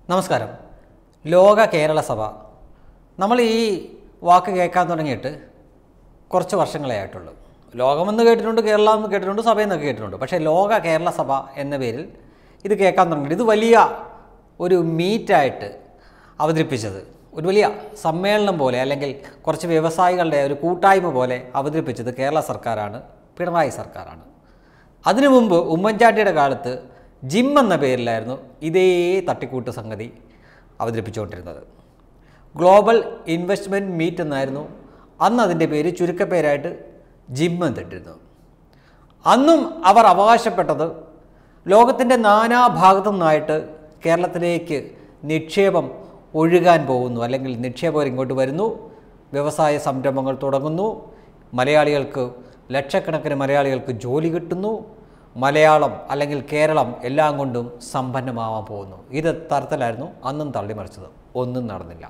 നമസ്കാരം ലോക കേരള സഭ നമ്മൾ ഈ വാക്ക് കേൾക്കാൻ തുടങ്ങിയിട്ട് കുറച്ച് വർഷങ്ങളേ ആയിട്ടുള്ളൂ ലോകമെന്ന് കേട്ടിട്ടുണ്ട് കേരളം എന്ന് കേട്ടിട്ടുണ്ട് സഭയെന്നൊക്കെ കേട്ടിട്ടുണ്ട് പക്ഷേ ലോക കേരള സഭ എന്ന പേരിൽ ഇത് കേൾക്കാൻ തുടങ്ങിയിട്ട് ഇത് വലിയ ഒരു മീറ്റായിട്ട് അവതരിപ്പിച്ചത് ഒരു വലിയ സമ്മേളനം പോലെ അല്ലെങ്കിൽ കുറച്ച് വ്യവസായികളുടെ ഒരു കൂട്ടായ്മ പോലെ അവതരിപ്പിച്ചത് കേരള സർക്കാരാണ് പിണറായി സർക്കാരാണ് അതിനു മുമ്പ് ഉമ്മൻചാണ്ടിയുടെ കാലത്ത് ജിം എന്ന പേരിലായിരുന്നു ഇതേ തട്ടിക്കൂട്ട് സംഗതി അവതരിപ്പിച്ചുകൊണ്ടിരുന്നത് ഗ്ലോബൽ ഇൻവെസ്റ്റ്മെൻറ്റ് മീറ്റ് എന്നായിരുന്നു അന്ന് അതിൻ്റെ പേര് ചുരുക്കപ്പേരായിട്ട് ജിം എന്നിട്ടിരുന്നു അന്നും അവർ അവകാശപ്പെട്ടത് ലോകത്തിൻ്റെ നാനാഭാഗത്തു നിന്നായിട്ട് കേരളത്തിലേക്ക് നിക്ഷേപം ഒഴുകാൻ പോകുന്നു അല്ലെങ്കിൽ നിക്ഷേപകർ ഇങ്ങോട്ട് വരുന്നു വ്യവസായ സംരംഭങ്ങൾ തുടങ്ങുന്നു മലയാളികൾക്ക് ലക്ഷക്കണക്കിന് മലയാളികൾക്ക് ജോലി കിട്ടുന്നു മലയാളം അല്ലെങ്കിൽ കേരളം എല്ലാം കൊണ്ടും സമ്പന്നമാവാൻ പോകുന്നു ഇത് തരത്തിലായിരുന്നു അന്നും തള്ളിമറിച്ചത് ഒന്നും നടന്നില്ല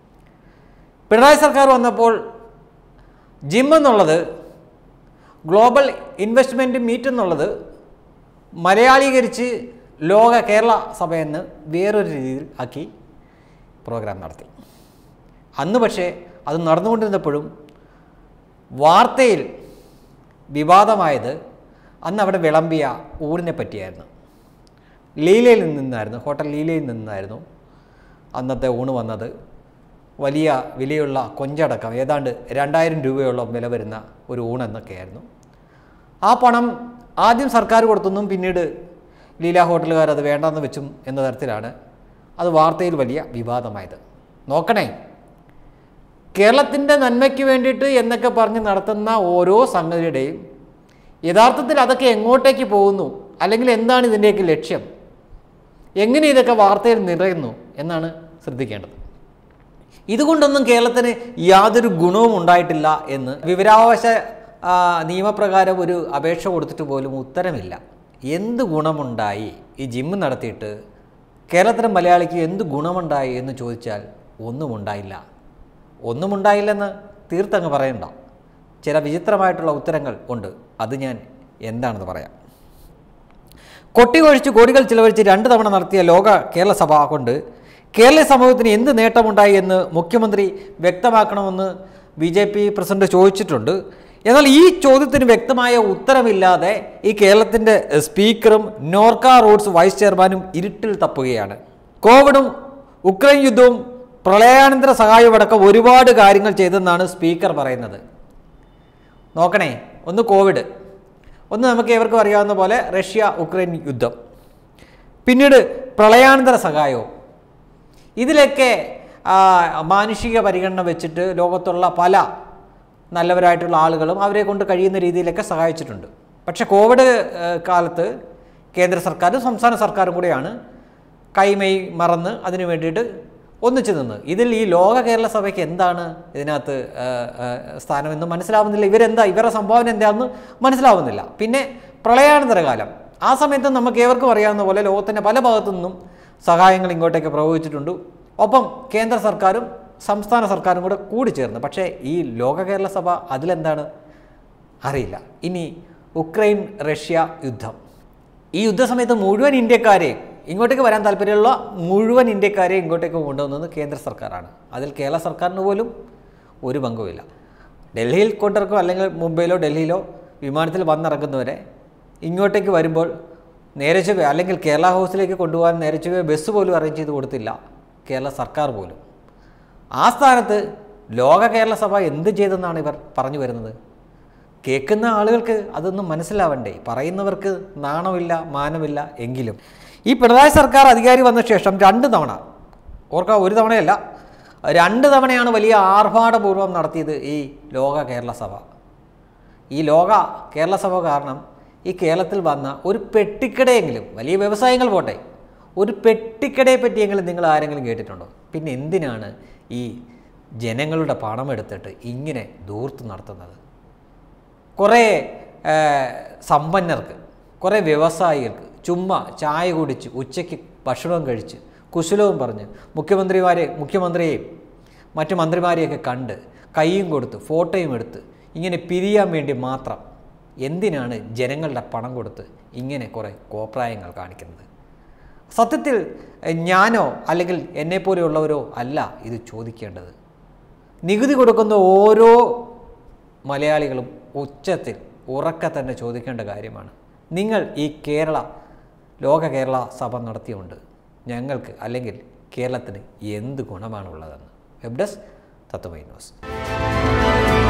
പിണറായി സർക്കാർ വന്നപ്പോൾ ജിം എന്നുള്ളത് ഗ്ലോബൽ ഇൻവെസ്റ്റ്മെൻറ്റ് മീറ്റ് എന്നുള്ളത് മലയാളീകരിച്ച് ലോക കേരള സഭയെന്ന് വേറൊരു രീതിയിൽ ആക്കി പ്രോഗ്രാം നടത്തി അന്ന് പക്ഷേ അത് നടന്നുകൊണ്ടിരുന്നപ്പോഴും വാർത്തയിൽ വിവാദമായത് അന്ന് അവിടെ വിളമ്പിയ ഊണിനെ പറ്റിയായിരുന്നു ലീലയിൽ നിന്നായിരുന്നു ഹോട്ടൽ ലീലയിൽ നിന്നായിരുന്നു അന്നത്തെ ഊണ് വന്നത് വലിയ വിലയുള്ള കൊഞ്ചടക്കം ഏതാണ്ട് രണ്ടായിരം രൂപയോളം വില വരുന്ന ഒരു ഊണെന്നൊക്കെയായിരുന്നു ആ പണം ആദ്യം സർക്കാർ കൊടുത്തെന്നും പിന്നീട് ലീല ഹോട്ടലുകാർ അത് വേണ്ടെന്ന് വെച്ചും എന്ന തരത്തിലാണ് അത് വാർത്തയിൽ വലിയ വിവാദമായത് നോക്കണേ കേരളത്തിൻ്റെ നന്മയ്ക്ക് വേണ്ടിയിട്ട് എന്നൊക്കെ പറഞ്ഞ് നടത്തുന്ന ഓരോ സംഗതിയുടെയും യഥാർത്ഥത്തിൽ അതൊക്കെ എങ്ങോട്ടേക്ക് പോകുന്നു അല്ലെങ്കിൽ എന്താണ് ഇതിൻ്റെയൊക്കെ ലക്ഷ്യം എങ്ങനെ ഇതൊക്കെ വാർത്തയിൽ നിറയുന്നു എന്നാണ് ശ്രദ്ധിക്കേണ്ടത് ഇതുകൊണ്ടൊന്നും കേരളത്തിന് യാതൊരു ഗുണവും ഉണ്ടായിട്ടില്ല എന്ന് വിവരാവകാശ ആ, നിയമപ്രകാരം ഒരു അപേക്ഷ കൊടുത്തിട്ട് പോലും ഉത്തരമില്ല എന്ത് ഗുണമുണ്ടായി ഈ ജിമ്മ് നടത്തിയിട്ട് കേരളത്തിലെ മലയാളിക്ക് എന്ത് ഗുണമുണ്ടായി എന്ന് ചോദിച്ചാൽ ഒന്നും ഉണ്ടായില്ല ഒന്നും ഉണ്ടായില്ലെന്ന് തീർത്തങ്ങ് പറയണ്ട ചില വിചിത്രമായിട്ടുള്ള ഉത്തരങ്ങൾ ഉണ്ട് അത് ഞാൻ എന്താണെന്ന് പറയാം കൊട്ടികൊഴിച്ച് കോടികൾ ചിലവഴിച്ച് രണ്ട് തവണ നടത്തിയ ലോക കേരള സഭ കൊണ്ട് കേരള സമൂഹത്തിന് എന്ത് നേട്ടമുണ്ടായി എന്ന് മുഖ്യമന്ത്രി വ്യക്തമാക്കണമെന്ന് ബി ജെ പി പ്രസിഡന്റ് ചോദിച്ചിട്ടുണ്ട് എന്നാൽ ഈ ചോദ്യത്തിന് വ്യക്തമായ ഉത്തരമില്ലാതെ ഈ കേരളത്തിൻ്റെ സ്പീക്കറും നോർക്ക റൂട്ട്സ് വൈസ് ചെയർമാനും ഇരുട്ടിൽ തപ്പുകയാണ് കോവിഡും ഉക്രൈൻ യുദ്ധവും പ്രളയാനന്തര സഹായവും അടക്കം ഒരുപാട് കാര്യങ്ങൾ ചെയ്തെന്നാണ് സ്പീക്കർ പറയുന്നത് നോക്കണേ ഒന്ന് കോവിഡ് ഒന്ന് നമുക്ക് ഏവർക്കും അറിയാവുന്ന പോലെ റഷ്യ ഉക്രൈൻ യുദ്ധം പിന്നീട് പ്രളയാനന്തര സഹായവും ഇതിലൊക്കെ ആ, മാനുഷിക പരിഗണന വെച്ചിട്ട് ലോകത്തുള്ള പല നല്ലവരായിട്ടുള്ള ആളുകളും അവരെ കൊണ്ട് കഴിയുന്ന രീതിയിലൊക്കെ സഹായിച്ചിട്ടുണ്ട് പക്ഷേ കോവിഡ് ഏ, കാലത്ത് കേന്ദ്ര സർക്കാരും സംസ്ഥാന സർക്കാരും കൂടെയാണ് കൈമൈ മറന്ന് അതിനു വേണ്ടിയിട്ട് ഒന്നിച്ചു നിന്ന് ഇതിൽ ഈ ലോക കേരള സഭയ്ക്ക് എന്താണ് ഇതിനകത്ത് ആ, ആ, സ്ഥാനമെന്ന് മനസ്സിലാവുന്നില്ല ഇവരെന്താ ഇവരുടെ സംഭാവന എന്താണെന്ന് മനസ്സിലാവുന്നില്ല പിന്നെ പ്രളയാനന്തര കാലം ആ സമയത്ത് നമുക്ക് ഏവർക്കും അറിയാവുന്ന പോലെ ലോകത്തിൻ്റെ പല ഭാഗത്തു നിന്നും സഹായങ്ങൾ ഇങ്ങോട്ടേക്ക് പ്രവഹിച്ചിട്ടുണ്ട് ഒപ്പം കേന്ദ്ര സർക്കാരും സംസ്ഥാന സർക്കാരും കൂടെ കൂടിച്ചേർന്ന് പക്ഷേ ഈ ലോക കേരള സഭ അതിലെന്താണ് അറിയില്ല ഇനി ഉക്രൈൻ റഷ്യ യുദ്ധം ഈ യുദ്ധസമയത്ത് മുഴുവൻ ഇന്ത്യക്കാരെയും ഇങ്ങോട്ടേക്ക് വരാൻ താല്പര്യമുള്ള മുഴുവൻ ഇന്ത്യക്കാരെയും ഇങ്ങോട്ടേക്ക് കൊണ്ടുവന്നത് കേന്ദ്ര സർക്കാരാണ് അതിൽ കേരള സർക്കാരിന് പോലും ഒരു പങ്കുമില്ല ഡൽഹിയിൽ കൊണ്ടിറക്കും അല്ലെങ്കിൽ മുംബൈയിലോ ഡൽഹിയിലോ വിമാനത്തിൽ വന്നിറങ്ങുന്നവരെ ഇങ്ങോട്ടേക്ക് വരുമ്പോൾ നേരെ ചൊവ്വേ അല്ലെങ്കിൽ കേരള ഹൗസിലേക്ക് കൊണ്ടുപോകാൻ നേരെ ചൊവ്വേ ബസ് പോലും അറേഞ്ച് ചെയ്ത് കൊടുത്തില്ല കേരള സർക്കാർ പോലും ആ സ്ഥാനത്ത് ലോക കേരള സഭ എന്ത് ചെയ്തെന്നാണ് ഇവർ പറഞ്ഞു വരുന്നത് കേൾക്കുന്ന ആളുകൾക്ക് അതൊന്നും മനസ്സിലാവണ്ടേ പറയുന്നവർക്ക് നാണമില്ല മാനമില്ല എങ്കിലും ഈ പിണറായി സർക്കാർ അധികാരി വന്ന ശേഷം രണ്ട് തവണ ഓർക്കുക ഒരു തവണയല്ല രണ്ട് തവണയാണ് വലിയ ആർഭാടപൂർവ്വം നടത്തിയത് ഈ ലോക കേരള സഭ ഈ ലോക കേരള സഭ കാരണം ഈ കേരളത്തിൽ വന്ന ഒരു പെട്ടിക്കടയെങ്കിലും വലിയ വ്യവസായങ്ങൾ പോട്ടെ ഒരു പെട്ടിക്കടയെ പറ്റിയെങ്കിലും നിങ്ങൾ ആരെങ്കിലും കേട്ടിട്ടുണ്ടോ പിന്നെ എന്തിനാണ് ഈ ജനങ്ങളുടെ പണം എടുത്തിട്ട് ഇങ്ങനെ ദൂർത്ത് നടത്തുന്നത് കുറേ ആ, സമ്പന്നർക്ക് കുറേ വ്യവസായികൾക്ക് ചുമ്മാ ചായ കുടിച്ച് ഉച്ചയ്ക്ക് ഭക്ഷണവും കഴിച്ച് കുശലവും പറഞ്ഞ് മുഖ്യമന്ത്രിമാരെ മുഖ്യമന്ത്രിയെയും മറ്റു മന്ത്രിമാരെയൊക്കെ കണ്ട് കൈയും കൊടുത്ത് ഫോട്ടോയും എടുത്ത് ഇങ്ങനെ പിരിയാൻ വേണ്ടി മാത്രം എന്തിനാണ് ജനങ്ങളുടെ പണം കൊടുത്ത് ഇങ്ങനെ കുറേ കോപ്രായങ്ങൾ കാണിക്കുന്നത് സത്യത്തിൽ എഹ്, ഞാനോ അല്ലെങ്കിൽ എന്നെപ്പോലെയുള്ളവരോ അല്ല ഇത് ചോദിക്കേണ്ടത് നികുതി കൊടുക്കുന്ന ഓരോ മലയാളികളും ഉച്ചത്തിൽ ഉറക്കെ തന്നെ ചോദിക്കേണ്ട കാര്യമാണ് നിങ്ങൾ ഈ കേരള ലോക കേരള സഭ നടത്തിയുകൊണ്ട് ഞങ്ങൾക്ക് അല്ലെങ്കിൽ കേരളത്തിന് എന്ത് ഗുണമാണുള്ളതെന്ന് വെബ് ഡെസ്ക് തത്വമൈ ന്യൂസ്